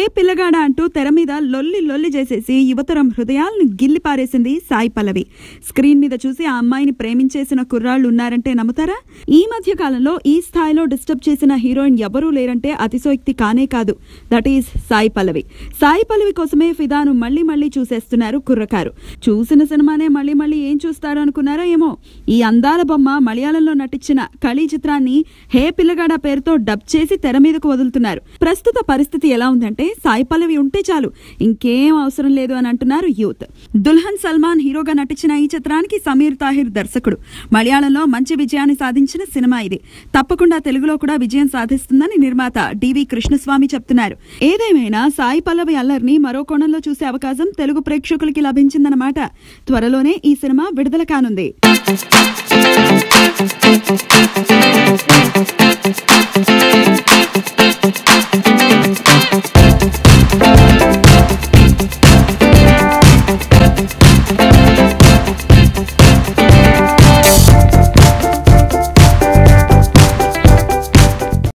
పిల్లగాడ అంటూ తెర మీద లొల్లి లొల్లి చేసేసి యువతరం హృదయాలను గిల్లి పారేసింది సాయి పల్లవి స్క్రీన్ మీద చూసి ఆ అమ్మాయిని ప్రేమించేసిన కుర్రాళ్ళు ఉన్నారంటే నమ్ముతారా ఈ మధ్య కాలంలో ఈ స్థాయిలో డిస్టర్బ్ చేసిన హీరోయిన్ ఎవరూ లేరంటే అతిశయోక్తి కానే కాదు దట్ ఈస్ సాయి పల్లవి సాయి పల్లవి కోసమే ఫిదాను మళ్ళీ మళ్ళీ చూసేస్తున్నారు కుర్రకారు చూసిన సినిమానే మళ్ళీ మళ్ళీ ఏం చూస్తారు అనుకున్నారో ఏమో ఈ అందాల బొమ్మ మలయాళంలో నటించిన కళీ చిత్రాన్ని హే పిల్లగాడ పేరుతో డబ్ చేసి తెర మీదకు వదులుతున్నారు ప్రస్తుత పరిస్థితి ఎలా ఉందంటే సాయి పల్లవి ఉంటే చాలు ఇంకేం అవసరం లేదు అని అంటున్నారు యూత్ దుల్హన్ సల్మాన్ హీరోగా నటించిన ఈ చిత్రానికి సమీర్ తాహిర్ దర్శకుడు మలయాళంలో మంచి విజయాన్ని సాధించిన సినిమా ఇది తప్పకుండా తెలుగులో కూడా విజయం సాధిస్తుందని నిర్మాత డివి కృష్ణస్వామి చెప్తున్నారు ఏదేమైనా సాయి పల్లవి అల్లర్ని మరో కోణంలో చూసే అవకాశం తెలుగు ప్రేక్షకులకి లభించిందన్నమాట త్వరలోనే ఈ సినిమా విడుదల కానుంది